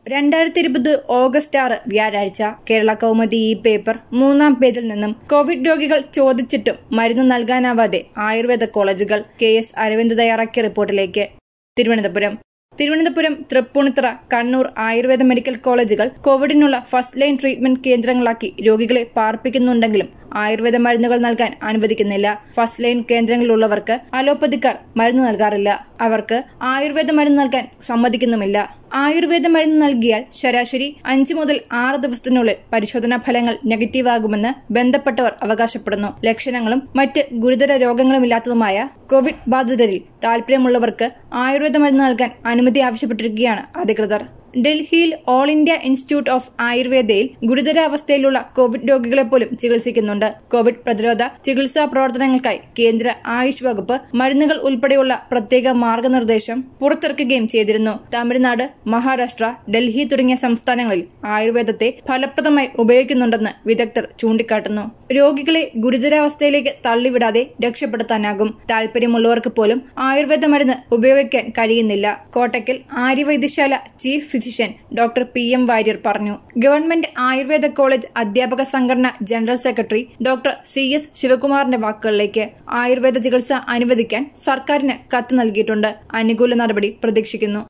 രണ്ടായിരത്തി ഇരുപത് ഓഗസ്റ്റ് ആറ് വ്യാഴാഴ്ച കേരള കൗമുദി ഈ പേപ്പർ മൂന്നാം പേജിൽ നിന്നും കോവിഡ് രോഗികൾ ചോദിച്ചിട്ടും മരുന്ന് നൽകാനാവാതെ ആയുർവേദ കോളേജുകൾ കെ എസ് അരവിന്ദ് തയ്യാറാക്കിയ റിപ്പോർട്ടിലേക്ക് തിരുവനന്തപുരം തിരുവനന്തപുരം തൃപ്പൂണിത്തുറ കണ്ണൂർ ആയുർവേദ മെഡിക്കൽ കോളേജുകൾ കോവിഡിനുള്ള ഫസ്റ്റ് ലൈൻ ട്രീറ്റ്മെന്റ് കേന്ദ്രങ്ങളാക്കി രോഗികളെ പാർപ്പിക്കുന്നുണ്ടെങ്കിലും ആയുർവേദ മരുന്നുകൾ നൽകാൻ അനുവദിക്കുന്നില്ല ഫസ്റ്റ് ലൈൻ കേന്ദ്രങ്ങളിലുള്ളവർക്ക് അലോപ്പതിക്കാർ മരുന്ന് നൽകാറില്ല അവർക്ക് ആയുർവേദ മരുന്ന് നൽകാൻ സമ്മതിക്കുന്നുമില്ല ആയുർവേദ മരുന്ന് നൽകിയാൽ ശരാശരി അഞ്ച് മുതൽ ആറ് ദിവസത്തിനുള്ളിൽ പരിശോധനാ ഫലങ്ങൾ നെഗറ്റീവ് ആകുമെന്ന് ബന്ധപ്പെട്ടവർ അവകാശപ്പെടുന്നു ലക്ഷണങ്ങളും മറ്റ് ഗുരുതര രോഗങ്ങളുമില്ലാത്തതുമായ കോവിഡ് ബാധിതരിൽ താൽപര്യമുള്ളവർക്ക് ആയുർവേദ മരുന്ന് നൽകാൻ അനുമതി ആവശ്യപ്പെട്ടിരിക്കുകയാണ് അധികൃതർ ഡൽഹിയിൽ ഓൾ ഇന്ത്യ ഇൻസ്റ്റിറ്റ്യൂട്ട് ഓഫ് ആയുർവേദയിൽ ഗുരുതരാവസ്ഥയിലുള്ള കോവിഡ് രോഗികളെ പോലും ചികിത്സിക്കുന്നുണ്ട് കോവിഡ് പ്രതിരോധ ചികിത്സാ പ്രവർത്തനങ്ങൾക്കായി കേന്ദ്ര ആയുഷ് വകുപ്പ് മരുന്നുകൾ ഉൾപ്പെടെയുള്ള പ്രത്യേക മാർഗനിർദ്ദേശം പുറത്തിറക്കുകയും ചെയ്തിരുന്നു തമിഴ്നാട് മഹാരാഷ്ട്ര ഡൽഹി തുടങ്ങിയ സംസ്ഥാനങ്ങളിൽ ആയുർവേദത്തെ ഫലപ്രദമായി ഉപയോഗിക്കുന്നുണ്ടെന്ന് വിദഗ്ധർ ചൂണ്ടിക്കാട്ടുന്നു രോഗികളെ ഗുരുതരാവസ്ഥയിലേക്ക് തള്ളിവിടാതെ രക്ഷപ്പെടുത്താനാകും താൽപര്യമുള്ളവർക്ക് പോലും ആയുർവേദ മരുന്ന് ഉപയോഗിക്കാൻ കഴിയുന്നില്ല Kottakkal Arya Vaidya Sala chief physician doctor P M Warrier പറഞ്ഞു ഗവൺമെന്റ് ആയുർവേദ കോളേജ് അധ്യാപക സംഘടന general secretary doctor C S ശിവകുമാറിന്റെ വാക്കുകളിലേക്ക് ആയുർവേദ ചികിത്സ അനുവദിക്കാൻ സർക്കാരിന് കത്ത് നൽകിയിട്ടുണ്ട് അനുകൂല നടപടി പ്രതീക്ഷിക്കുന്നു